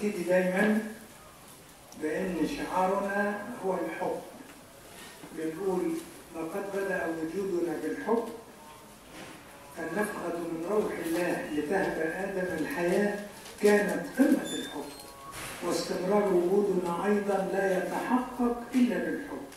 بنبتدي دايما بأن شعارنا هو الحب بنقول لقد بدأ وجودنا بالحب فالنفخة من روح الله لتهب آدم الحياة كانت قمة الحب واستمرار وجودنا أيضا لا يتحقق إلا بالحب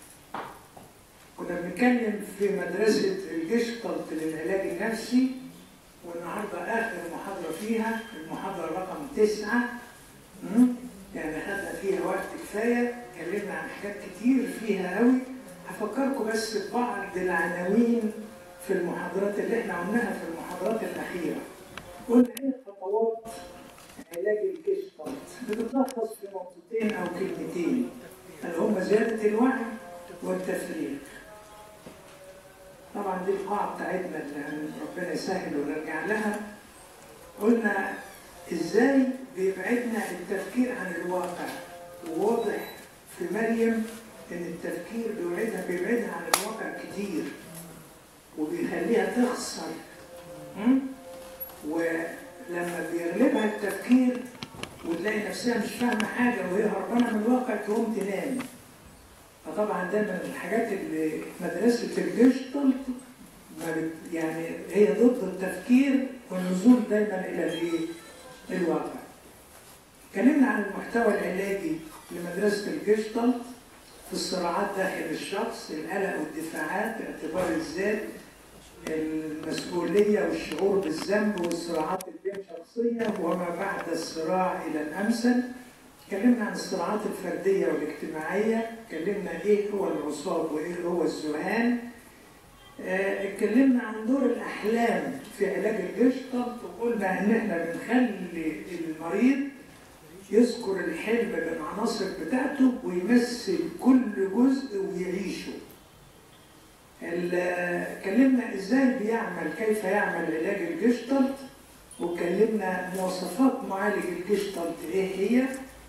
كنا بنتكلم في مدرسة الجشتلت للعلاج النفسي والنهارده آخر محاضرة فيها المحاضرة رقم تسعة م? يعني خدنا فيها وقت كفاية اتكلمنا عن حاجات كتير فيها قوي هفكركم بس ببعض العناوين في المحاضرات اللي احنا قلناها في المحاضرات الأخيرة قلنا ايه خطوات علاج الجشتلت بتتلخص في نقطتين أو كلمتين اللي هم زيادة الوعي والتفريغ طبعا دي القاعة بتاعتنا اللي ربنا يسهل ونرجع لها قلنا ازاي بيبعدنا التفكير عن الواقع وواضح في مريم ان التفكير بيبعدها بيبعدها عن الواقع كتير وبيخليها تخسر م? ولما بيغلبها التفكير وتلاقي نفسها مش فاهمه حاجه وهي هربانه من الواقع تقوم تنام فطبعا ده من الحاجات اللي مدرسه الجشتلت يعني هي ضد التفكير والنزول دايما الى الايه؟ الواقع. اتكلمنا عن المحتوى العلاجي لمدرسه الجشتلت في الصراعات داخل الشخص، القلق والدفاعات، اعتبار الذات، المسؤوليه والشعور بالذنب والصراعات البين شخصيه وما بعد الصراع الى الامثل. اتكلمنا عن الصراعات الفرديه والاجتماعيه، اتكلمنا ايه هو العصاب وايه هو الذهان. اتكلمنا عن دور الاحلام في علاج الجشتلت وقلنا ان احنا بنخلي المريض يذكر الحلم بالعناصر بتاعته ويمثل كل جزء ويعيشه. اتكلمنا ازاي بيعمل كيف يعمل علاج الجشتلت واتكلمنا مواصفات معالج الجشتلت ايه هي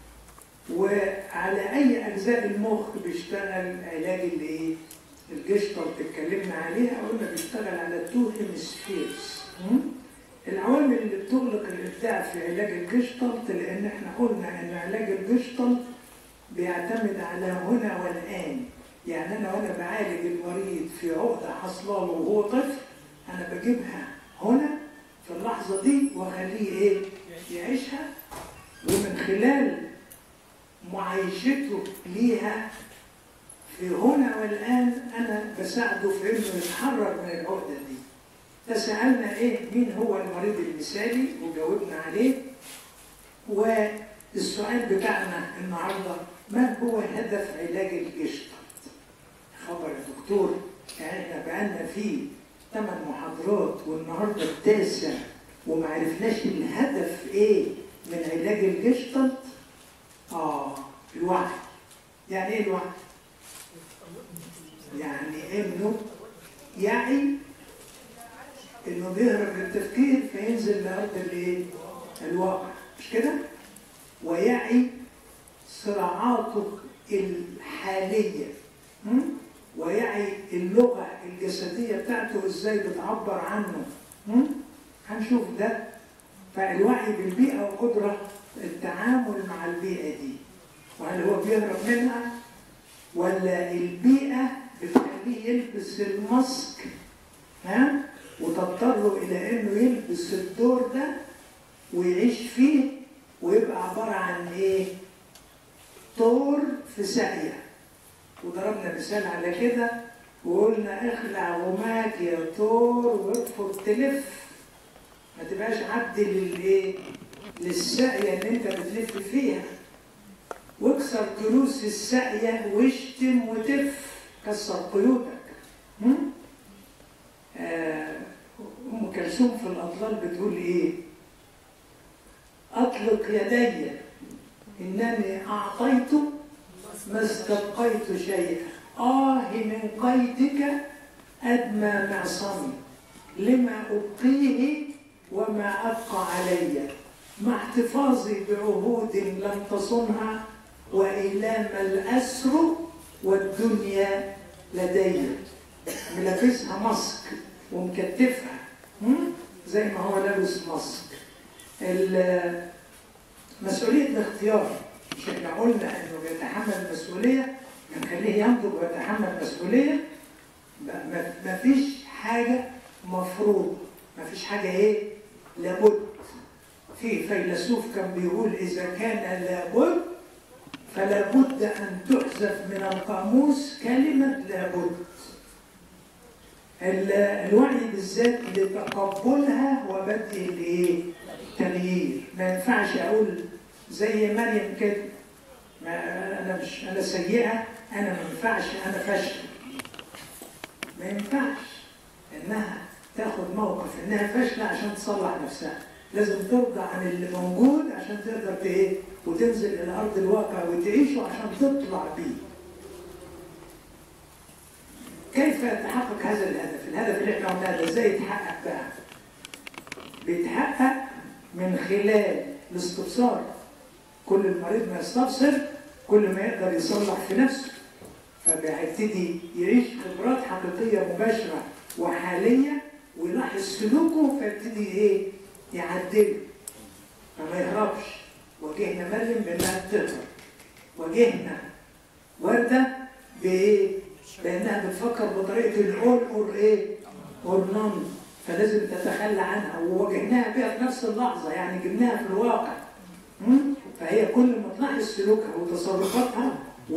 وعلى اي اجزاء المخ بيشتغل علاج الايه؟ الجشتلت اتكلمنا عليها قلنا بيشتغل على التو هيمسفيرز العوامل اللي بتغلق الابداع في علاج الجشتلت لان احنا قلنا ان علاج الجشتلت بيعتمد على هنا والان يعني انا وانا بعالج المريض في عقده حصله له وهو طفل انا بجيبها هنا في اللحظه دي واخليه ايه يعيشها ومن خلال معايشته ليها في هنا والآن أنا بساعده في إنه يتحرر من العقدة دي. فسألنا إيه مين هو المريض المثالي وجاوبنا عليه. والسؤال بتاعنا النهارده ما هو هدف علاج الجشتلت؟ خبر يا دكتور يعني احنا بقالنا فيه ثمان محاضرات والنهارده التاسع وما عرفناش الهدف ايه من علاج الجشتلت؟ اه الوعي. يعني ايه الوعي؟ يعني انه يعي انه بيهرب من التفكير فينزل لارض الايه؟ الواقع مش كده؟ ويعي صراعاته الحاليه م? ويعي اللغه الجسديه بتاعته ازاي بتعبر عنه م? هنشوف ده فالوعي بالبيئه وقدره التعامل مع البيئه دي وهل هو بيهرب منها ولا البيئه بتخليه يلبس الماسك ها وتضطره الى انه يلبس الدور ده ويعيش فيه ويبقى عباره عن ايه؟ طور في ساقيه وضربنا مثال على كده وقلنا اخلع غماك يا طور واطفر تلف ما تبقاش عبد للايه؟ للساقيه اللي انت بتلف فيها واكسر تروس الساقيه واشتم وتف كسر قيودك آه ام كلثوم في الاطلال بتقول ايه اطلق يدي انني اعطيت ما استبقيت شيئا اه من قيدك ادمى معصمي لما ابقيه وما ابقى علي مع احتفاظي بعهود لم تصنها وايلام الاسر والدنيا لدي ملبسها ماسك ومكتفها زي ما هو لابس ماسك مسؤولية الاختيار مش احنا قلنا انه بيتحمل المسؤولية نخليه ينضج ويتحمل مسؤولية ما- ما ما فيش حاجة مفروض ما فيش حاجة ايه لابد في فيلسوف كان بيقول إذا كان لابد فلا بد أن تحذف من القاموس كلمة لابد ال- الوعي بالذات لتقبلها وبدء الايه؟ التغيير ما ينفعش اقول زي مريم كده ما انا مش انا سيئه انا ما ينفعش انا فاشل ما ينفعش انها تاخد موقف انها فاشله عشان تصلح نفسها لازم ترضى عن اللي موجود عشان تقدر ت- ايه وتنزل الى ارض الواقع وتعيشه عشان تطلع بيه كيف يتحقق هذا الهدف؟ الهدف اللي احنا قلناه ده ازاي يتحقق بقى؟ بيتحقق من خلال الاستبصار كل المريض ما يستبصر كل ما يقدر يصلح في نفسه فبيبتدي يعيش خبرات حقيقيه مباشره وحاليه ويلاحظ سلوكه فيبتدي ايه؟ يعدله فما يهربش واجهنا مريم بانها بتهرب واجهنا ورده بايه؟ لانها بتفكر بطريقه الاول اور ايه؟ اور نون فلازم تتخلى عنها وواجهناها بيها في نفس اللحظه يعني جبناها في الواقع مم؟ فهي كل ما تلاحظ سلوكها وتصرفاتها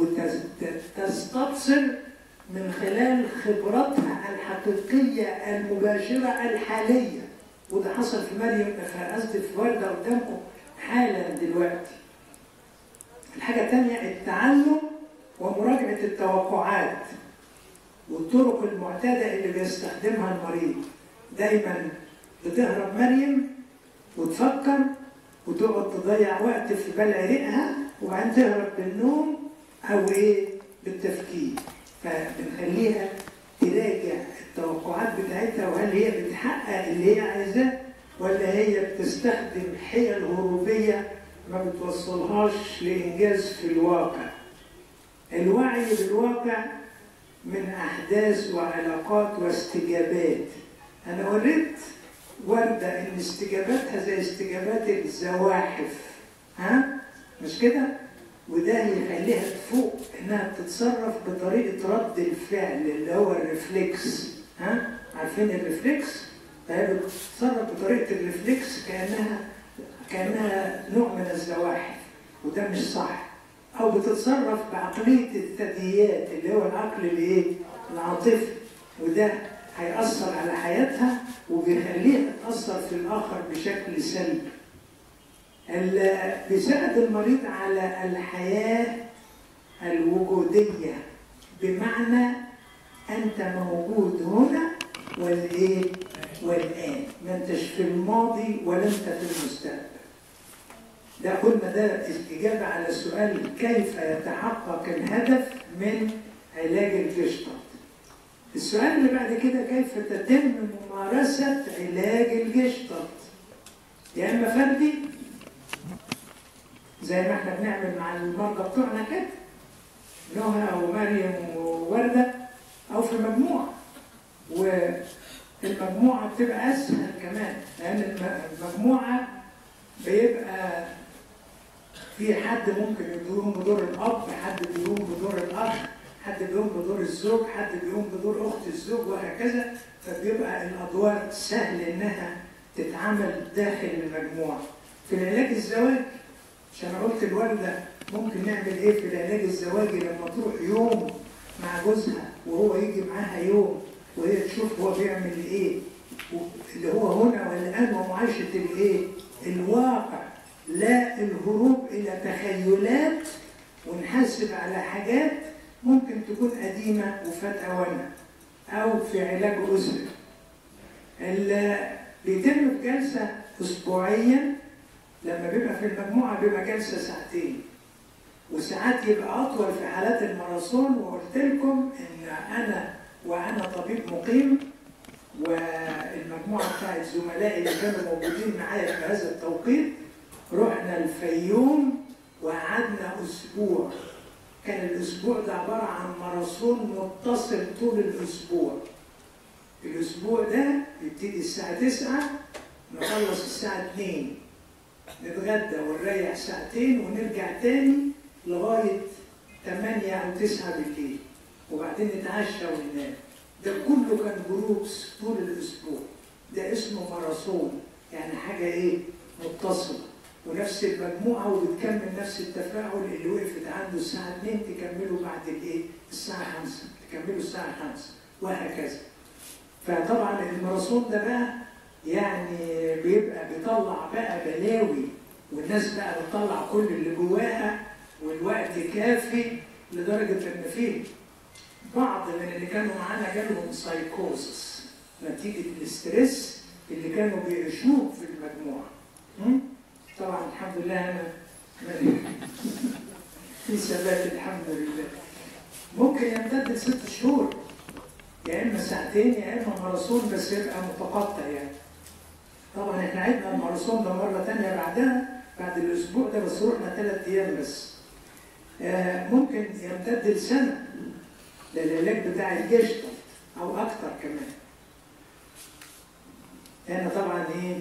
وتستبصر من خلال خبراتها الحقيقيه المباشره الحاليه وده حصل في مريم قصدي في ورده قدامكم حالا دلوقتي. الحاجه الثانيه التعلم ومراجعه التوقعات والطرق المعتاده اللي بيستخدمها المريض. دايما بتهرب مريم وتفكر وتقعد تضيع وقت في بلع ريقها وبعدين تهرب بالنوم او ايه بالتفكير فبنخليها تراجع التوقعات بتاعتها وهل هي بتحقق اللي هي عايزاه ولا هي بتستخدم حيل هروبيه ما بتوصلهاش لانجاز في الواقع الوعي بالواقع من احداث وعلاقات واستجابات انا وريت ورده ان استجاباتها زي استجابات الزواحف ها مش كده وده يخليها تفوق انها تتصرف بطريقه رد الفعل اللي هو الريفلكس ها عارفين الريفلكس فهي بتتصرف بطريقه الريفلكس كانها كانها نوع من الزواحف وده مش صح او بتتصرف بعقليه الثدييات اللي هو العقل الايه العاطفي وده هيأثر على حياتها وبيخليها تأثر في الآخر بشكل سلبي. ال- بيساعد المريض على الحياة الوجودية بمعنى أنت موجود هنا والإيه؟ والآن، ما أنتش في الماضي ولا أنت في المستقبل. ده قلنا ده الإجابة على سؤال كيف يتحقق الهدف من علاج الجشطة. السؤال اللي بعد كده كيف تتم ممارسة علاج الجشطط يا إما فردي زي ما احنا بنعمل مع المرضى بتوعنا كده نهى ومريم ووردة أو في مجموعة والمجموعة بتبقى أسهل كمان لأن الم- المجموعة بيبقى في حد ممكن يقوم بدور الأب حد بيقوم بدور الأخ حد بيقوم بدور الزوج حد بيقوم بدور اخت الزوج وهكذا فبيبقى الادوار سهل انها تتعمل داخل المجموعه في العلاج الزواجي عشان أنا قلت الوالده ممكن نعمل ايه في العلاج الزواجي لما تروح يوم مع جوزها وهو يجي معاها يوم وهي تشوف هو بيعمل ايه و- اللي هو هنا والان ومعايشه الايه الواقع لا الهروب الى تخيلات ونحاسب على حاجات ممكن تكون قديمة وفات أوانها أو في علاج أسري. ال- بيتم في جلسة أسبوعيا لما بيبقى في المجموعة بيبقى جلسة ساعتين وساعات يبقى أطول في حالات الماراثون وقلت لكم إن أنا وأنا طبيب مقيم والمجموعة بتاعت زملائي اللي كانوا موجودين معايا في هذا التوقيت رحنا الفيوم وقعدنا أسبوع كان الأسبوع ده عبارة عن ماراثون متصل طول الأسبوع. الأسبوع ده يبتدي الساعة 9 نخلص الساعة 2 نتغدى ونريح ساعتين ونرجع تاني لغاية 8 أو 9 بالليل وبعدين نتعشى وننام ده كله كان جروبس طول الأسبوع ده اسمه ماراثون يعني حاجة إيه متصلة ونفس المجموعة وبتكمل نفس التفاعل اللي وقفت عنده الساعة 2 تكمله بعد الإيه الساعة 5 تكمله الساعة 5 وهكذا فطبعا الماراثون ده بقى يعني بيبقى بيطلع بقى بلاوي والناس بقى بتطلع كل اللي جواها والوقت كافي لدرجة إن في بعض من اللي كانوا معانا جالهم سايكوزس نتيجة الاسترس اللي كانوا بيعيشوه في المجموعة م? طبعا الحمد لله أنا في ثبات الحمد لله ممكن يمتد لست شهور يا إما ساعتين يا إما ماراثون بس يبقى متقطع يعني طبعا احنا عدنا الماراثون ده مرة تانية بعدها بعد الأسبوع ده بس رحنا ثلاث أيام بس آه ممكن يمتد لسنة للعلاج بتاع الجشطة أو أكتر كمان هنا طبعا إيه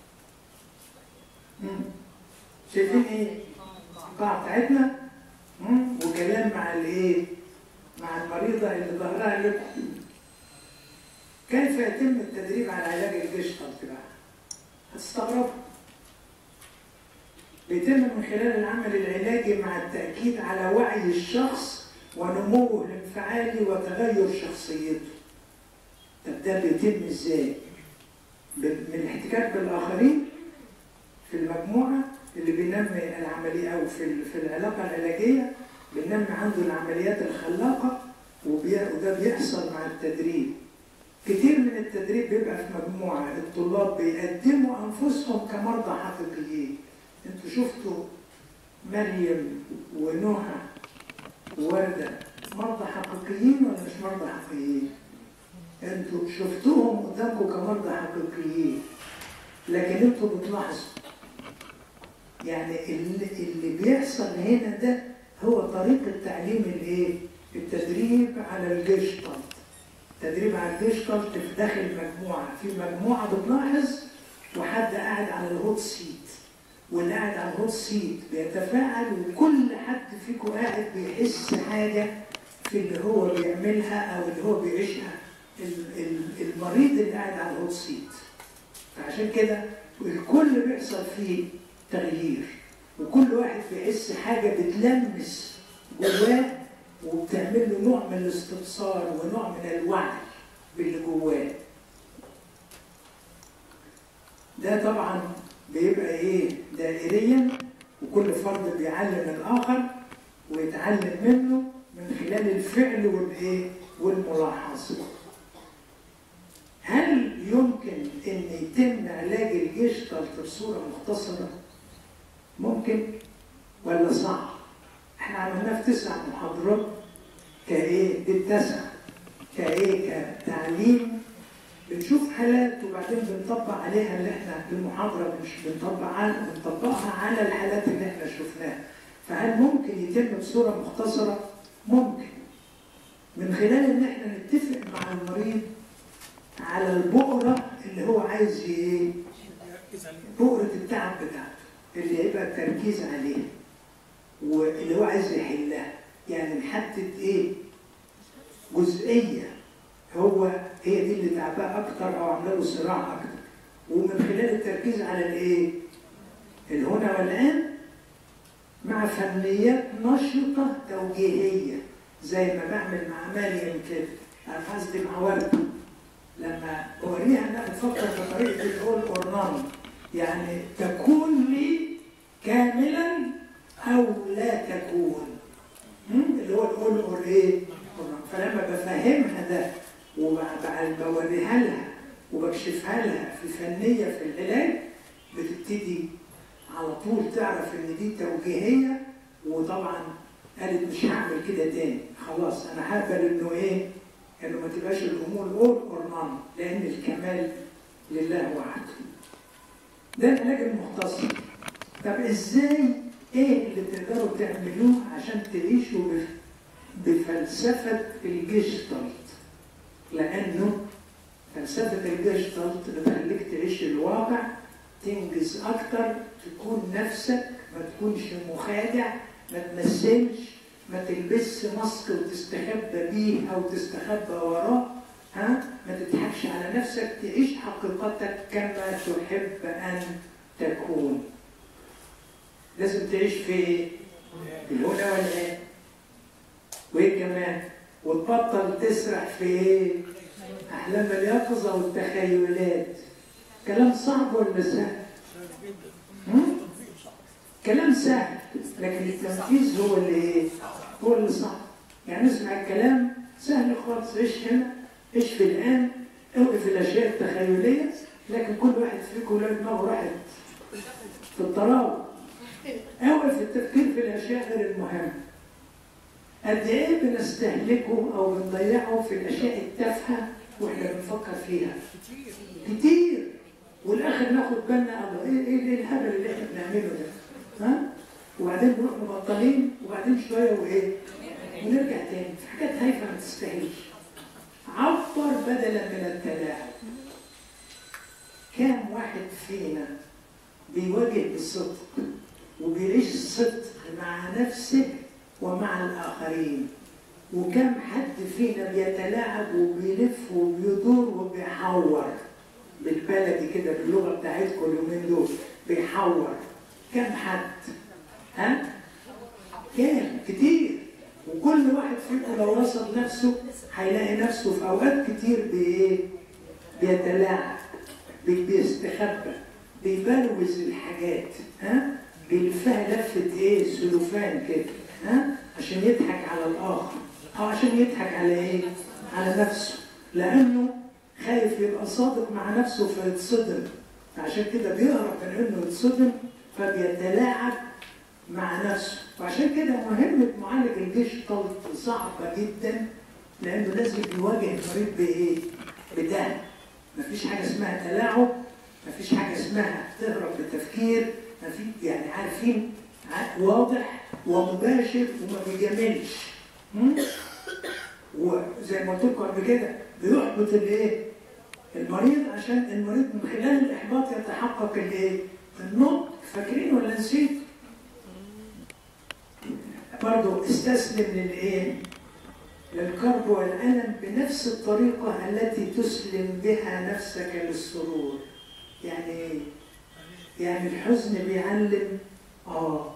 مم. شايفين إيه القاعة بتاعتنا مم. وكلام مع الإيه مع المريضة اللي ظهرها لكم كيف يتم التدريب على علاج الجشطة بقى هتستغربوا بيتم من خلال العمل العلاجي مع التأكيد على وعي الشخص ونموه الانفعالي وتغير شخصيته. طب ده بيتم ازاي؟ من الاحتكاك بالآخرين في المجموعة اللي بينمي العملية أو في في العلاقة العلاجية بينمي عنده العمليات الخلاقة وده بيحصل مع التدريب. كتير من التدريب بيبقى في مجموعة الطلاب بيقدموا أنفسهم كمرضى حقيقيين. انتوا شفتوا مريم ونهى ووردة مرضى حقيقيين ولا مش مرضى حقيقيين؟ انتوا شفتوهم قدامكم كمرضى حقيقيين لكن انتوا بتلاحظوا يعني اللي, اللي بيحصل هنا ده هو طريقة تعليم الايه؟ التدريب على الجيشتالت تدريب على الجيشتالت في داخل مجموعة في مجموعة بتلاحظ وحد قاعد على الهوت سيت واللي قاعد على الهوت سيت بيتفاعل وكل حد فيكم قاعد بيحس حاجة في اللي هو بيعملها أو اللي هو بيعيشها المريض اللي قاعد على الهوت سيت فعشان كده الكل بيحصل فيه تغيير وكل واحد بيحس حاجة بتلمس جواه وبتعمل له نوع من الاستبصار ونوع من الوعي باللي جواه ده طبعا بيبقى ايه دائريا وكل فرد بيعلم الاخر ويتعلم منه من خلال الفعل والايه والملاحظه هل يمكن ان يتم علاج الجيشتالت بصوره مختصره ممكن ولا صعب احنا عملناه في تسع محاضرات كايه دي التسعه كايه كتعليم بنشوف حالات وبعدين بنطبق عليها اللي احنا في المحاضره مش بنطبق على بنطبقها على الحالات اللي احنا شفناها فهل ممكن يتم بصوره مختصره؟ ممكن من خلال ان احنا نتفق مع المريض على البؤره اللي هو عايز ايه؟ بؤره التعب بتاعته اللي هيبقى التركيز عليها واللي هو عايز يحلها يعني نحدد ايه؟ جزئيه هو هي دي اللي تعباه اكتر او عامله له صراع اكتر ومن خلال التركيز على الايه؟ الهنا والان مع فنيات نشطه توجيهيه زي ما بعمل مع مريم كده انا قصدي مع ورده لما اوريها انها بتفكر بطريقه الاول اورنان يعني تكون لي كاملا او لا تكون اللي هو الاول اور ايه؟ فلما بفهمها ده وبوريها لها وبكشفها لها في فنيه في العلاج بتبتدي على طول تعرف ان دي توجيهيه وطبعا قالت مش هعمل كده تاني خلاص انا هقبل انه ايه؟ انه ما تبقاش الامور اول اور نون لان الكمال لله وحده. ده العلاج المختصر. طب ازاي ايه اللي تقدروا تعملوه عشان تعيشوا بفلسفه الجيشتالت؟ لانه فلسفه الجيشتالت بتخليك تعيش الواقع تنجز اكتر تكون نفسك ما تكونش مخادع ما تمثلش ما تلبسش ماسك وتستخبى بيه او تستخبى وراه ها ما تضحكش على نفسك تعيش حقيقتك كما تحب ان تكون لازم تعيش في ايه؟ في الهنا والآن وايه كمان؟ وتبطل تسرح في ايه؟ احلام اليقظه والتخيلات كلام صعب ولا سهل؟ هم؟ كلام سهل لكن التنفيذ هو اللي ايه؟ هو اللي صعب يعني اسمع الكلام سهل خالص عيش هنا عيش في الان اوقف الاشياء التخيليه لكن كل واحد فيكم له دماغه راحت في الطراوه اوقف التفكير في الاشياء غير المهمه قد ايه بنستهلكه او بنضيعه في الاشياء التافهه واحنا بنفكر فيها كتير والاخر ناخد بالنا الله ايه ايه ايه الهبل اللي احنا بنعمله ده ها وبعدين نروح مبطلين وبعدين شويه وايه ونرجع تاني في حاجات هايفه ما تستاهلش عبر بدلا من التلاعب كام واحد فينا بيواجه بالصدق وبيعيش الصدق مع نفسه ومع الآخرين وكم حد فينا بيتلاعب وبيلف وبيدور وبيحور بالبلدي كده باللغة بتاعتكم اليومين دول بيحور كم حد ها كام كتير وكل واحد فيكم لو رصد نفسه هيلاقي نفسه في اوقات كتير بايه بيتلاعب بي- بيستخبى بيبروز الحاجات ها بيلفها لفه ايه سلوفان كده ها عشان يضحك على الاخر او عشان يضحك على ايه على نفسه لانه خايف يبقى صادق مع نفسه فيتصدم عشان كده بيهرب من انه يتصدم فبيتلاعب مع نفسه وعشان كده مهمة معالج الجيش طلط صعبة جدا لأنه لازم يواجه المريض بإيه؟ بده مفيش حاجة اسمها تلاعب مفيش حاجة اسمها تهرب بالتفكير مفيش يعني عارفين ع- واضح ومباشر وما بيجاملش م? وزي ما قلت لكم قبل كده بيحبط الايه؟ المريض عشان المريض من خلال الاحباط يتحقق الايه؟ النطق فاكرين ولا نسيت؟ برضه استسلم للايه؟ للكرب والألم بنفس الطريقة التي تسلم بها نفسك للسرور. يعني إيه؟ يعني الحزن بيعلم اه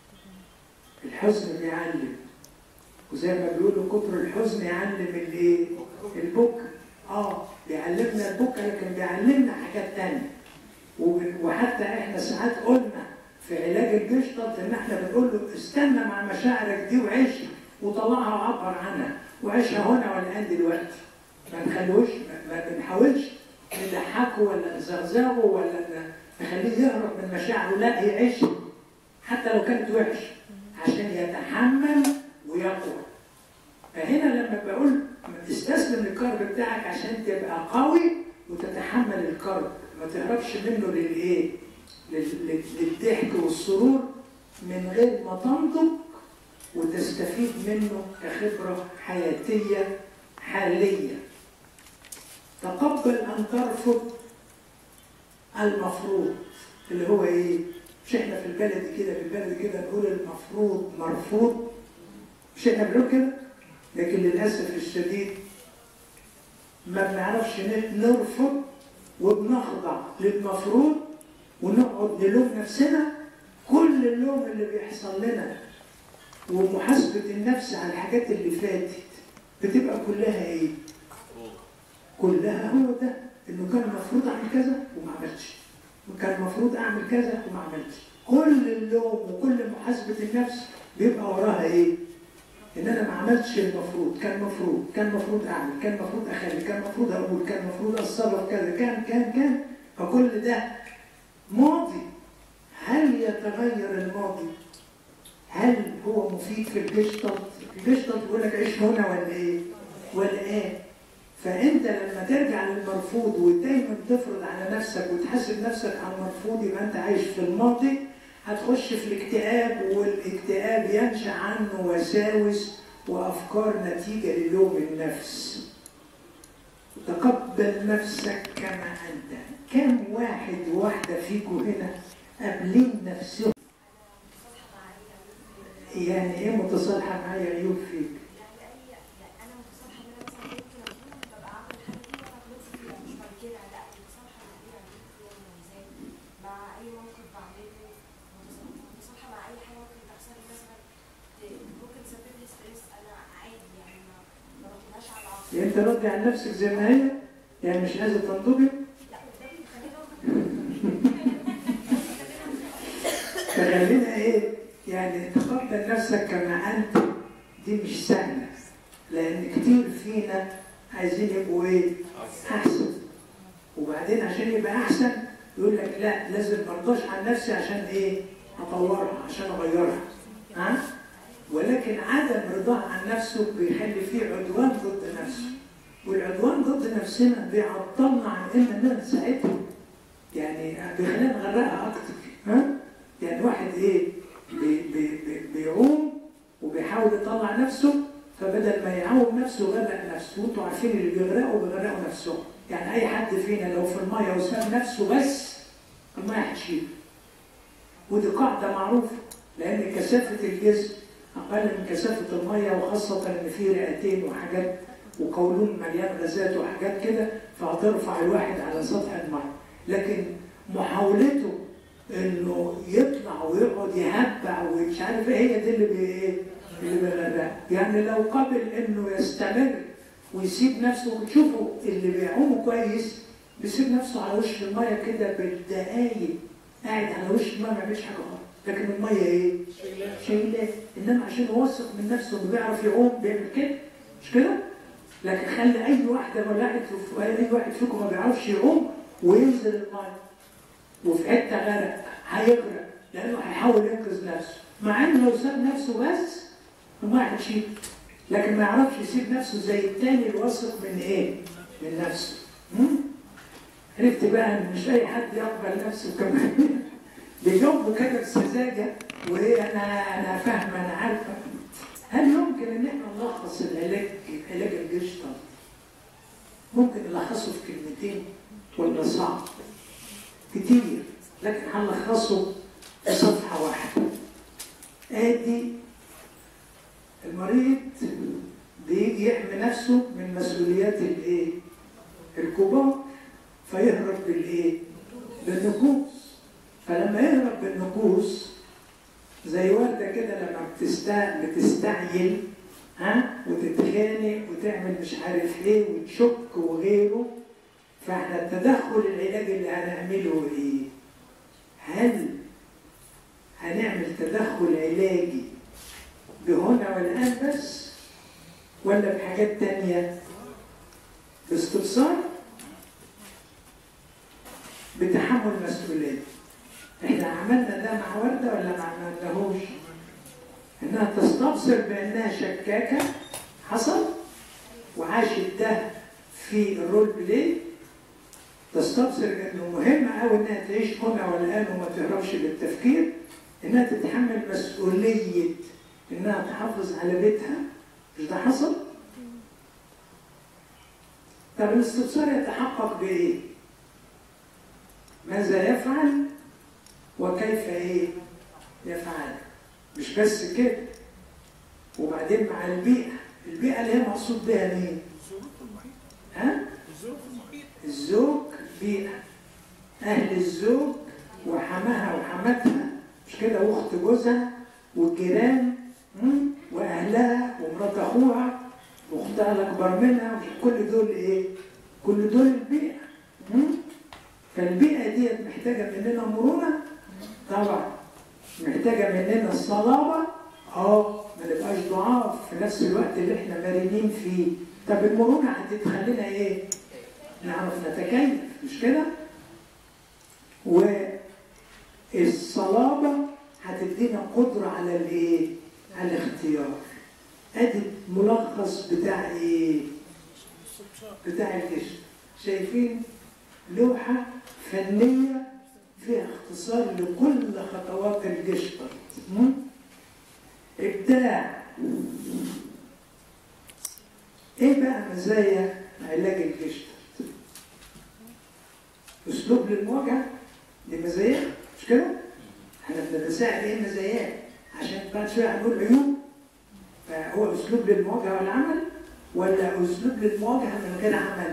الحزن بيعلم وزي ما بيقولوا كتر الحزن يعلم الايه؟ البكا اه بيعلمنا البكا لكن بيعلمنا حاجات تانية وب- وحتى احنا ساعات قلنا في علاج الجشطة ان احنا بنقول له استنى مع مشاعرك دي وعيشها وطلعها وعبر عنها وعيشها هنا والان دلوقتي ما نخلوش ما- ما بنحاولش نضحكه ولا نزغزغه ولا ن- نخليه يهرب من مشاعره لا يعيشها حتى لو كانت وحشه عشان يتحمل ويقوى فهنا لما بقول استسلم للكرب بتاعك عشان تبقى قوي وتتحمل الكرب ما تهربش منه للايه؟ لل- لل- للضحك والسرور من غير ما تنطق وتستفيد منه كخبرة حياتية حالية تقبل أن ترفض المفروض اللي هو إيه؟ مش إحنا في البلد كده في البلد كده نقول المفروض مرفوض مش إحنا بنقول كده؟ لكن للأسف الشديد ما بنعرفش ن- نرفض وبنخضع للمفروض ونقعد نلوم نفسنا كل اللوم اللي بيحصل لنا ومحاسبة النفس على الحاجات اللي فاتت بتبقى كلها ايه؟ كلها هو ده انه كان المفروض اعمل كذا وما عملتش وكان المفروض اعمل كذا وما عملتش كل اللوم وكل محاسبة النفس بيبقى وراها ايه؟ ان انا ما عملتش المفروض كان المفروض كان المفروض اعمل كان المفروض اخلي كان المفروض اقول كان المفروض اتصرف كذا كان كان كان فكل ده ماضي هل يتغير الماضي هل هو مفيد في الجشطة؟ الجشطة بيقول لك عيش هنا ولا ايه؟ ولا ايه؟ فانت لما ترجع للمرفوض ودايما تفرض على نفسك وتحاسب نفسك على المرفوض يبقى انت عايش في الماضي هتخش في الاكتئاب والاكتئاب ينشا عنه وساوس وافكار نتيجه للوم النفس تقبل نفسك كما انت كم واحد وواحدة فيكم هنا قابلين نفسهم يعني ايه متصالحة معايا عيوب فيك؟ يعني انت راضي عن نفسك زي ما هي يعني مش عايزه تنضبط فخلينا ايه يعني تقبل نفسك كما انت دي مش سهله لان كتير فينا عايزين يبقوا ايه احسن وبعدين عشان يبقى احسن يقول لك لا لازم ما ارضاش عن نفسي عشان ايه اطورها عشان اغيرها ها ولكن عدم رضاه عن نفسه بيخلي فيه عدوان ضد نفسه والعدوان ضد نفسنا بيعطلنا عن اننا نساعدها يعني بيخلينا نغرقها اكتر ها يعني واحد ايه بي بي بي بيعوم وبيحاول يطلع نفسه فبدل ما يعوم نفسه غرق نفسه وانتوا عارفين اللي بيغرقوا بيغرقوا نفسهم يعني اي حد فينا لو في الميه وساب نفسه بس الميه هتشيله ودي قاعده معروفه لان كثافه الجسم اقل من كثافه الميه وخاصه ان في رئتين وحاجات وقولون مليان غازات وحاجات كده فهترفع الواحد على سطح الميه لكن محاولته انه يطلع ويقعد يهبع ومش عارف ايه هي دي اللي بي اللي بيغرق يعني لو قبل انه يستمر ويسيب نفسه وتشوفوا اللي بيعوم كويس بيسيب نفسه على وش الميه كده بالدقايق قاعد على وش الميه ما بيعملش حاجه خالص لكن الميه ايه؟ شايلاه انما عشان هو واثق من نفسه انه بيعرف يعوم بيعمل كده مش كده؟ لكن خلي اي واحده ولا واحد اي واحد فيكم ما بيعرفش يعوم وينزل الميه وفي حته غرق هيغرق لانه هيحاول ينقذ نفسه مع انه لو ساب نفسه بس الميه هتشيل لكن ما يعرفش يسيب نفسه زي التاني الواثق من ايه؟ من نفسه عرفت بقى ان مش اي حد يقبل نفسه كمان بيجاوبوا كده بسذاجه وايه انا انا فاهمه انا عارفه هل يمكن ان احنا نلخص العلاج علاج الجشطه ممكن نلخصه في كلمتين ولا صعب كتير لكن هنلخصه في صفحه واحده ادي المريض بيجي يحمي نفسه من مسؤوليات الايه الكبار فيهرب بالايه بالنكوص فلما يهرب بالنكوص زي والده كده لما بتستع... بتستعجل ها وتتخانق وتعمل مش عارف ايه وتشك وغيره فاحنا التدخل العلاجي اللي هنعمله ايه؟ هل هنعمل تدخل علاجي بهنا والان بس ولا بحاجات تانية باستفسار بتحمل مسؤوليه احنا عملنا ده مع ورده ولا ما عملناهوش؟ انها تستبصر بانها شكاكه حصل وعاشت ده في الرول بلاي تستبصر انه مهم قوي انها تعيش هنا والان وما تهربش بالتفكير انها تتحمل مسؤوليه انها تحافظ على بيتها مش ده حصل؟ طب الاستبصار يتحقق بايه؟ ماذا يفعل وكيف ايه يفعل مش بس كده وبعدين مع البيئة البيئة اللي هي مقصود بها مين؟ ها؟ الزوج بيئة أهل الزوج وحماها وحماتها مش كده واخت جوزها والجيران واهلها ومرات اخوها واختها الاكبر منها كل دول ايه؟ كل دول البيئة فالبيئة ديت محتاجة مننا مرونة طبعا محتاجة مننا الصلابة اه ما نبقاش ضعاف في نفس الوقت اللي احنا مرنين فيه طب المرونة هتخلينا ايه؟ نعرف نتكيف مش كده؟ والصلابة هتدينا قدرة على الايه؟ على الاختيار ادي الملخص بتاع ايه؟ بتاع الجسم شايفين لوحة فنية فيها اختصار لكل خطوات الجشطة ابداع ايه بقى مزايا علاج الجشطة اسلوب للمواجهه دي مزايا مش كده؟ احنا بنتساءل ايه المزايات عشان بعد شويه هنقول عيوب فهو اسلوب للمواجهه والعمل ولا اسلوب للمواجهه من غير عمل؟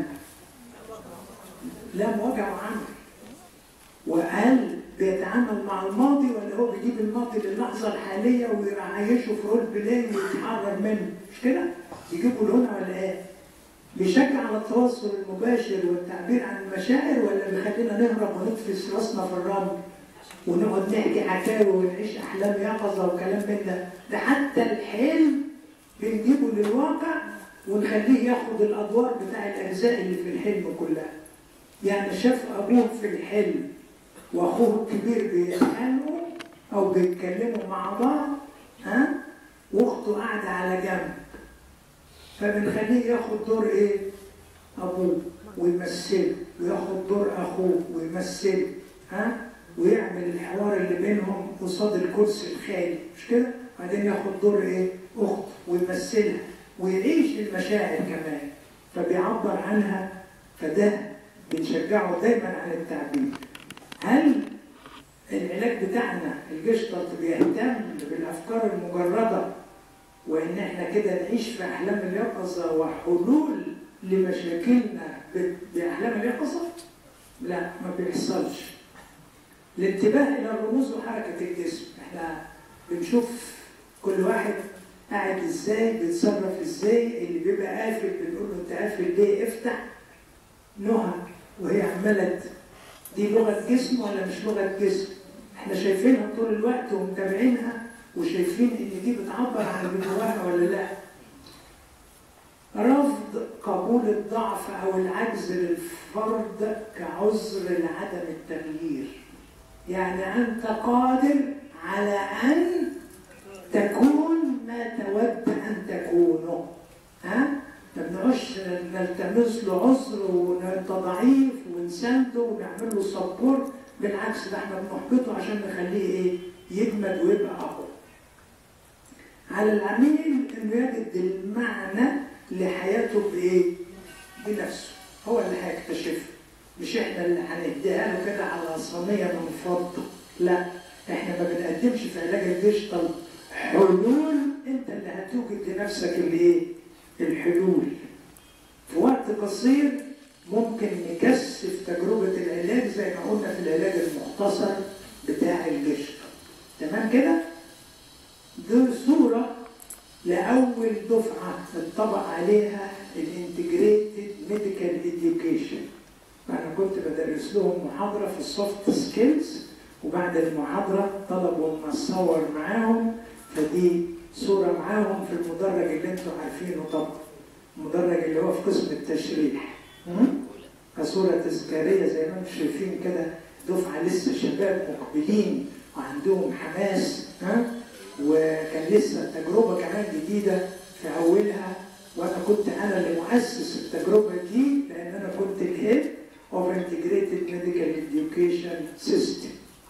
لا مواجهه وعمل وهل بيتعامل مع الماضي ولا هو بيجيب الماضي للحظه الحاليه ويعيشه في رول بلاي ويتحرر منه مش كده؟ يجيبوا لهنا ولا ايه؟ بيشجع على التواصل المباشر والتعبير عن المشاعر ولا بيخلينا نهرب ونتفس راسنا في الرمل ونقعد نحكي حكاوي ونعيش احلام يقظه وكلام من ده ده حتى الحلم بنجيبه للواقع ونخليه ياخد الادوار بتاع الاجزاء اللي في الحلم كلها يعني شاف ابوه في الحلم واخوه الكبير بيتخانقوا او بيتكلموا مع بعض ها واخته قاعده على جنب فبنخليه ياخد دور ايه؟ ابوه ويمثله وياخد دور اخوه ويمثله ها ويعمل الحوار اللي بينهم قصاد الكرسي الخالي مش كده؟ بعدين ياخد دور ايه؟ اخته ويمثلها ويعيش المشاعر كمان فبيعبر عنها فده بنشجعه دايما عن التعبير هل العلاج بتاعنا الجشطة بيهتم بالافكار المجرده وان احنا كده نعيش في احلام اليقظه وحلول لمشاكلنا باحلام اليقظه لا ما بيحصلش الانتباه الى الرموز وحركه الجسم احنا بنشوف كل واحد قاعد ازاي بيتصرف ازاي اللي بيبقى قافل بنقول له انت قافل ليه افتح نهى وهي عماله دي لغه جسم ولا مش لغه جسم احنا شايفينها طول الوقت ومتابعينها وشايفين ان دي بتعبر عن اللي جواها ولا لا رفض قبول الضعف او العجز للفرد كعذر لعدم التغيير يعني انت قادر على ان تكون ما تود ان تكونه ها ما بنعوش نلتمس له عذر وانت ضعيف ونسنده ونعمل له سبورت بالعكس ده احنا بنحبطه عشان نخليه ايه يجمد ويبقى اقوى على العميل انه يجد المعنى لحياته بايه؟ بنفسه هو اللي هيكتشفها مش احنا اللي هنديها له كده على صينيه من فضه لا احنا ما بنقدمش في علاج الديجيتال حلول انت اللي هتوجد لنفسك الايه؟ الحلول في وقت قصير ممكن نكثف تجربه العلاج زي ما قلنا في العلاج المختصر بتاع الديجيتال تمام كده؟ دي صورة لأول دفعة اتطبق عليها الانتجريتد ميديكال اديوكيشن أنا كنت بدرس لهم محاضرة في السوفت سكيلز وبعد المحاضرة طلبوا ان اتصور معاهم فدي صورة معاهم في المدرج اللي انتم عارفينه طبعا المدرج اللي هو في قسم التشريح كصورة تذكارية زي ما انتم شايفين كده دفعة لسه شباب مقبلين وعندهم حماس ها وكان لسه تجربه كمان جديده في اولها وانا كنت انا اللي مؤسس التجربه دي لان انا كنت الهيد اوف انتجريتد ميديكال اديوكيشن سيستم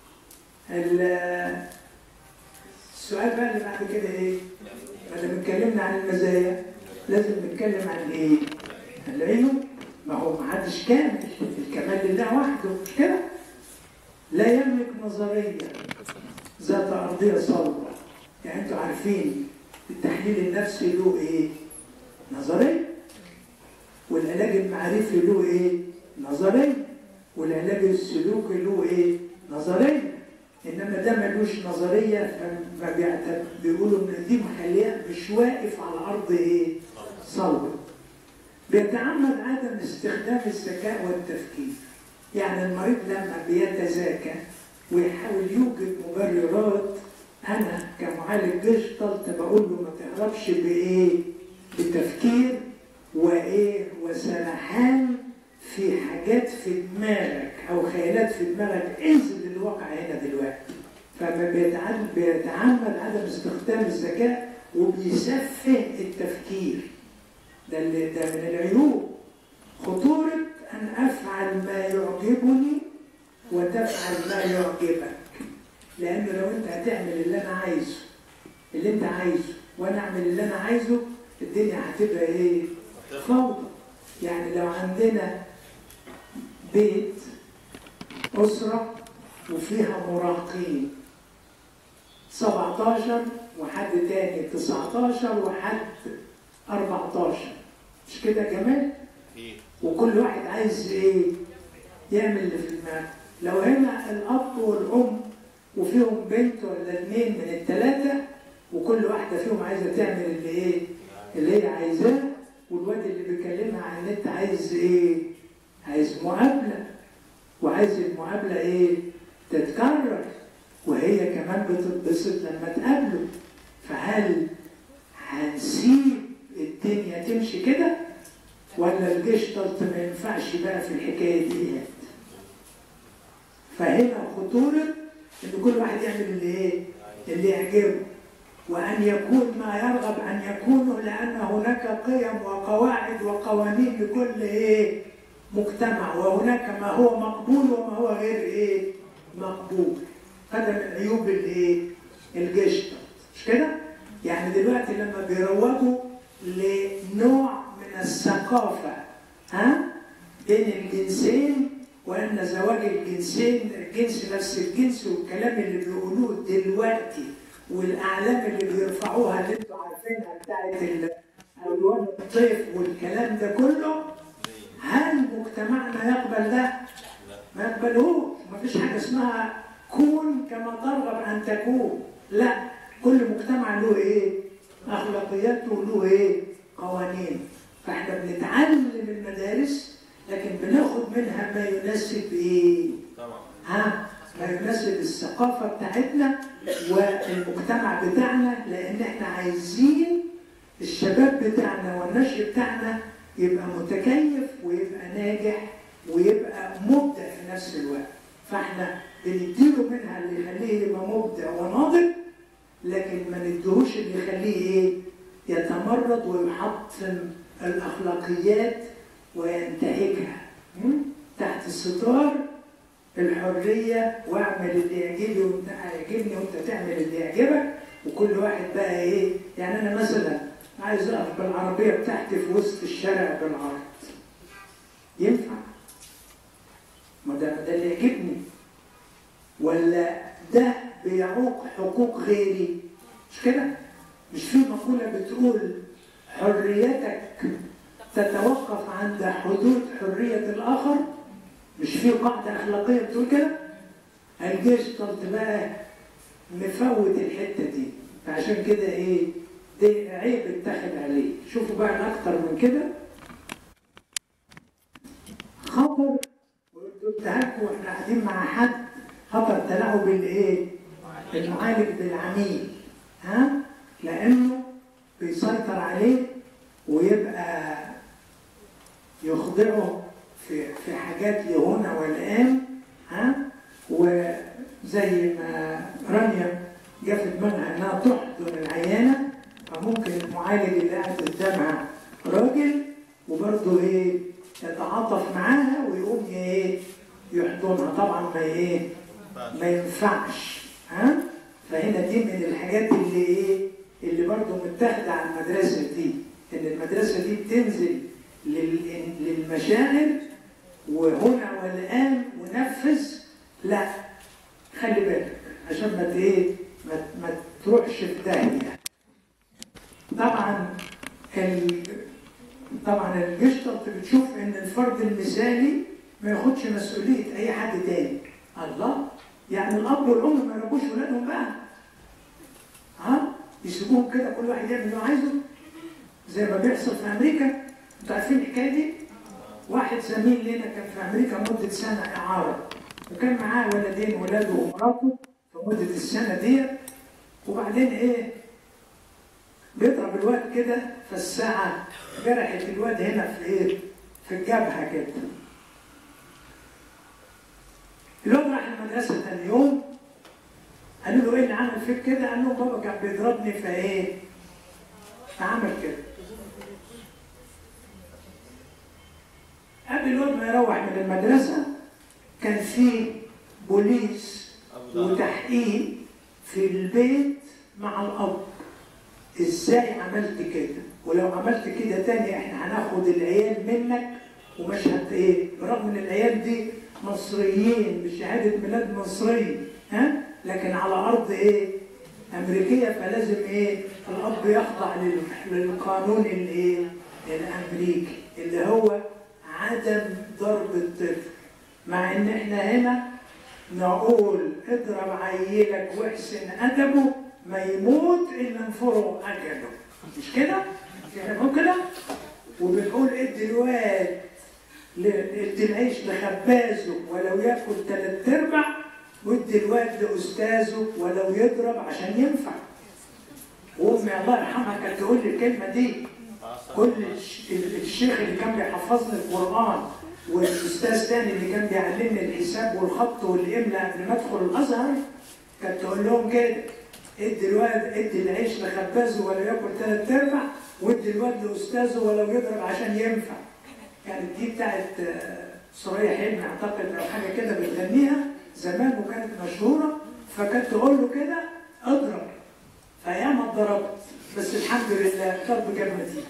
السؤال بقى اللي بعد كده ايه؟ ما دام اتكلمنا عن المزايا لازم نتكلم عن ايه؟ العيوب ما هو ما حدش كامل الكمال لله وحده مش كده؟ لا يملك نظريه ذات ارضيه صلبه يعني انتوا عارفين التحليل النفسي له ايه؟ نظري والعلاج المعرفي له ايه؟ نظري والعلاج السلوكي له ايه؟ نظري انما ده ملوش نظريه فما بيعتبر بيقولوا ان دي مخليه مش واقف على ارض ايه؟ صلبه بيتعمد عدم استخدام الذكاء والتفكير يعني المريض لما بيتذاكى ويحاول يوجد مبررات انا كمعالج ديجيتال بقول له ما تهربش بايه؟ بتفكير وايه؟ وسرحان في حاجات في دماغك او خيالات في دماغك انزل للواقع هنا دلوقتي فما بيتعمد بيتعمد عدم استخدام الذكاء وبيسفه التفكير ده اللي ده من العيوب خطورة أن أفعل ما يعجبني وتفعل ما يعجبك لأنه لو أنت هتعمل اللي أنا عايزه اللي أنت عايزه وأنا أعمل اللي أنا عايزه الدنيا هتبقى إيه؟ فوضى يعني لو عندنا بيت أسرة وفيها مراهقين 17 وحد تاني 19 وحد 14 مش كده كمان؟ ايه وكل واحد عايز ايه؟ يعمل اللي في دماغه لو هنا الأب والأم وفيهم بنت ولا اتنين من التلاتة وكل واحدة فيهم عايزة تعمل اللي ايه؟ اللي هي عايزاه والواد اللي بيكلمها على النت عايز ايه؟ عايز مقابلة وعايز المقابلة ايه؟ تتكرر وهي كمان بتتبسط لما تقابله فهل هنسيب الدنيا تمشي كده ولا الجشطلت ما ينفعش بقى في الحكاية دي فهنا خطورة ان كل واحد يعمل اللي ايه؟ اللي يعجبه وأن يكون ما يرغب أن يكونه لأن هناك قيم وقواعد وقوانين لكل إيه؟ مجتمع وهناك ما هو مقبول وما هو غير إيه؟ مقبول هذا من عيوب الإيه؟ الجشطة مش كده؟ يعني دلوقتي لما بيروجوا لنوع من الثقافة ها؟ بين الجنسين وأن زواج الجنسين الجنس نفس الجنس والكلام اللي بيقولوه دلوقتي والاعلام اللي بيرفعوها اللي انتوا عارفينها بتاعت ال- الوان الطيف والكلام ده كله هل مجتمعنا يقبل ده؟ ما يقبلهوش مفيش حاجه اسمها كون كما ترغب ان تكون لا كل مجتمع له ايه؟ اخلاقياته له ايه؟ قوانين فاحنا بنتعلم المدارس لكن بناخد منها ما يناسب ايه؟ طبعا ها ما يناسب الثقافة بتاعتنا والمجتمع بتاعنا لأن احنا عايزين الشباب بتاعنا والنشء بتاعنا يبقى متكيف ويبقى ناجح ويبقى مبدع في نفس الوقت فاحنا بنديله منها اللي يخليه يبقى مبدع وناضج لكن ما نديهوش اللي يخليه ايه يتمرد ويحطم الاخلاقيات وينتهكها م? تحت ستار الحريه واعمل اللي يعجبني وانت يعجبني وانت تعمل اللي يعجبك وكل واحد بقى ايه يعني انا مثلا عايز اقف بالعربيه بتاعتي في وسط الشارع بالعرض ينفع ما ده ده اللي يعجبني ولا ده بيعوق حقوق غيري مش كده مش في مقولة بتقول حريتك تتوقف عند حدود حرية الآخر مش في قاعدة أخلاقية بتقول كده الجيش طلت بقى مفوت الحتة دي فعشان كده إيه دي عيب اتخذ عليه شوفوا بقى أكتر من كده خطر قلتها لكم واحنا قاعدين مع حد خطر تلاعب بالايه؟ المعالج بالعميل ها؟ لانه بيسيطر عليه ويبقى يخضعه في في حاجات لهنا والان ها؟ وزي ما رانيا جه في دماغها انها تحضن العيانه فممكن المعالج اللي قاعد قدامها راجل وبرضه ايه يتعاطف معاها ويقوم ايه يحضنها طبعا ما ايه ما ينفعش ها فهنا دي من الحاجات اللي ايه اللي برضه متاخده على المدرسه دي ان المدرسه دي بتنزل لل- للمشاعر وهنا والان ونفذ لا خلي بالك عشان ما ت- ايه ما, ما تروحش في داهيه طبعا ال... طبعا الجشطة بتشوف ان الفرد المثالي ما ياخدش مسؤولية اي حد تاني الله يعني الاب والام ما يربوش ولادهم بقى ها يسيبوهم كده كل واحد يعمل اللي هو عايزه زي ما بيحصل في امريكا انتوا عارفين الحكايه دي واحد زميل لنا كان في امريكا مده سنه اعاره وكان معاه ولدين ولاده ومراته في مده السنه ديت وبعدين ايه بيضرب الواد كده فالساعة جرحت الواد هنا في ايه؟ في الجبهة كده. الواد راح المدرسة تاني يوم قالوا له ايه اللي عمل فيك كده؟ قال له بابا كان بيضربني فايه؟ فعمل كده. قبل الواد ما يروح من المدرسة كان في بوليس وتحقيق في البيت مع الأب. ازاي عملت كده ولو عملت كده تاني احنا هناخد العيال منك ومش هت ايه برغم ان العيال دي مصريين بشهادة ميلاد مصري ها لكن على أرض إيه؟ أمريكية فلازم إيه؟ الأب يخضع لل- للقانون الإيه؟ الأمريكي اللي هو عدم ضرب الطفل مع إن إحنا هنا نقول اضرب عيلك واحسن أدبه ما يموت إلا انفره أجله مش كده؟ مش احنا بنقول كده؟ وبنقول ادي الواد ل- ادي العيش لخبازه ولو ياكل ثلاث ارباع وادي الواد لاستاذه ولو يضرب عشان ينفع وامي الله يرحمها كانت تقول لي الكلمه دي كل الش- ال- الشيخ اللي كان بيحفظني القران والاستاذ تاني اللي كان بيعلمني الحساب والخط والاملاء قبل ما ادخل الازهر كانت تقول لهم كده ادي الواد ادي العيش لخبازه ولا ياكل ثلاث ارباع وادي الواد لاستاذه ولو يضرب عشان ينفع كانت دي بتاعت آه، سوريا حلمي اعتقد او حاجه كده بتغنيها زمان وكانت مشهوره فكانت تقول له كده اضرب فياما اتضربت بس الحمد لله ضرب جاب نتيجه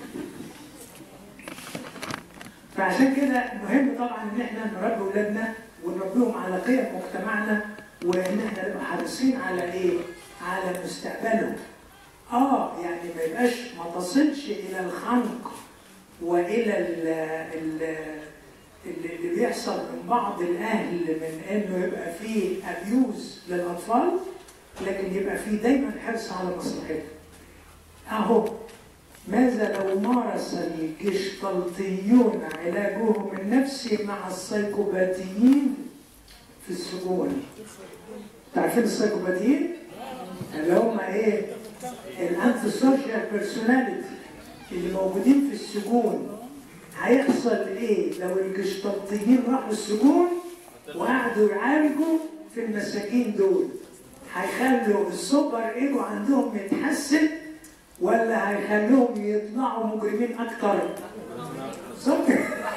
فعشان كده مهم طبعا ان احنا نربي اولادنا ونربيهم على قيم مجتمعنا وان احنا نبقى حريصين على ايه؟ على مستقبلهم. اه يعني ما يبقاش ما تصلش الى الخنق والى ال ال اللي اللي بيحصل من بعض الاهل من انه يبقى فيه ابيوز للاطفال لكن يبقى فيه دايما حرص على مصلحتهم. اهو ماذا لو مارس الجشطلطيون علاجهم النفسي مع السيكوباتيين في السجون تعرفين السيكوباتيين اللي هم ايه الانتي سوشيال بيرسوناليتي اللي موجودين في السجون هيحصل ايه لو الجشطلطيين راحوا السجون وقعدوا يعالجوا في المساجين دول هيخلوا السوبر ايجو عندهم يتحسن ولا هيخلوهم يطلعوا مجرمين اكتر صدق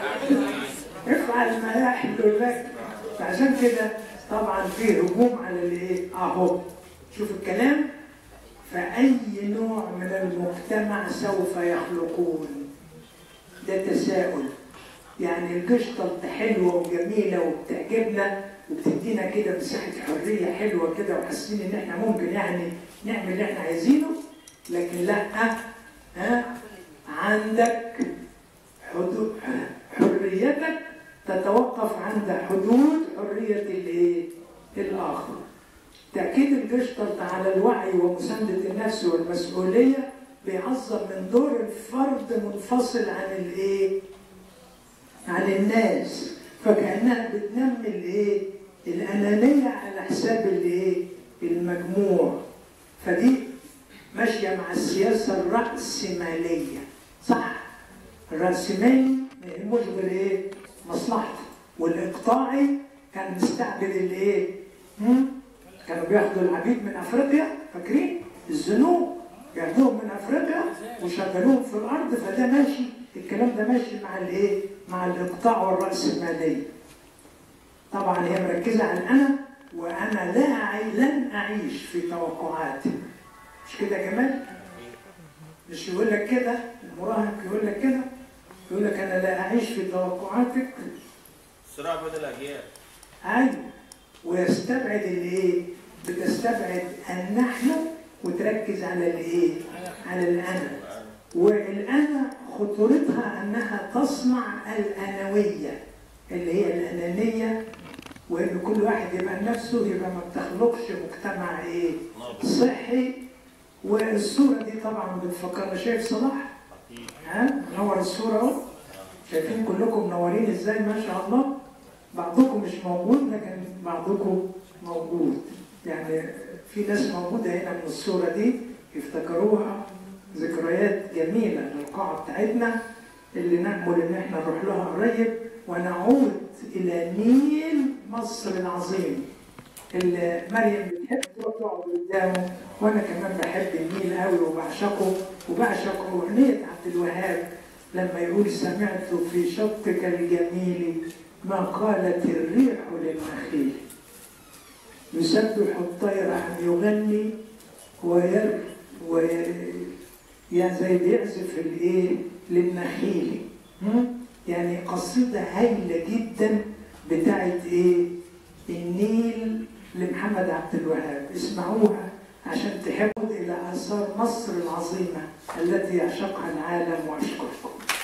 افعل ما يحلو لك فعشان كده طبعا في هجوم على الايه اهو شوف الكلام فاي نوع من المجتمع سوف يخلقون ده تساؤل يعني القشطة حلوة وجميلة وبتعجبنا وبتدينا كده مساحة حرية حلوة كده وحاسين إن إحنا ممكن يعني نعمل اللي إحنا عايزينه لكن لا ها عندك حدود حريتك تتوقف عند حدود حرية الإيه؟ الآخر. تأكيد القشطة على الوعي ومساندة النفس والمسؤولية بيعظم من دور الفرد منفصل عن الإيه؟ عن الناس فكأنها بتنمي الإيه؟ الأنانية على حساب الإيه؟ المجموع فدي ماشية مع السياسة الرأسمالية صح الرأسمالي ما يهموش غير إيه؟ مصلحته والإقطاعي كان مستعبد الإيه؟ هم؟ كانوا بياخدوا العبيد من أفريقيا فاكرين؟ الذنوب ياخدوهم من أفريقيا وشغلوهم في الأرض فده ماشي الكلام ده ماشي مع الإيه؟ مع الإقطاع والرأسمالية طبعا هي مركزة على الأنا وأنا لا أعي لن أعيش في توقعاتي مش كده يا جمال؟ مش يقول لك كده المراهق يقول لك كده يقول لك أنا لا أعيش في توقعاتك صراع بين الاجيال أيوه ويستبعد الإيه؟ بتستبعد النحن وتركز على الإيه؟ على الأنا والأنا خطورتها أنها تصنع الأنوية اللي هي الأنانية وإن كل واحد يبقى لنفسه يبقى ما بتخلقش مجتمع إيه؟ صحي والصورة دي طبعا بتفكرنا شايف صلاح؟ ها؟ منور الصورة أهو شايفين كلكم منورين إزاي ما شاء الله؟ بعضكم مش موجود لكن بعضكم موجود يعني في ناس موجودة هنا من الصورة دي يفتكروها ذكريات جميلة للقاعة بتاعتنا اللي نأمل إن احنا نروح لها قريب ونعود إلى نيل مصر العظيم اللي مريم بتحب تروح تقعد قدامه وأنا كمان بحب النيل قوي وبعشقه وبعشق أغنية عبد الوهاب لما يقول سمعت في شطك الجميل ما قالت الريح للنخيل يسبح الطير عن يغني وير وير يعني زي بيعزف الايه للنخيل هم؟ يعني قصيدة هايلة جدا بتاعت ايه؟ النيل لمحمد عبد الوهاب اسمعوها عشان تحبوا الى اثار مصر العظيمه التي يعشقها العالم واشكركم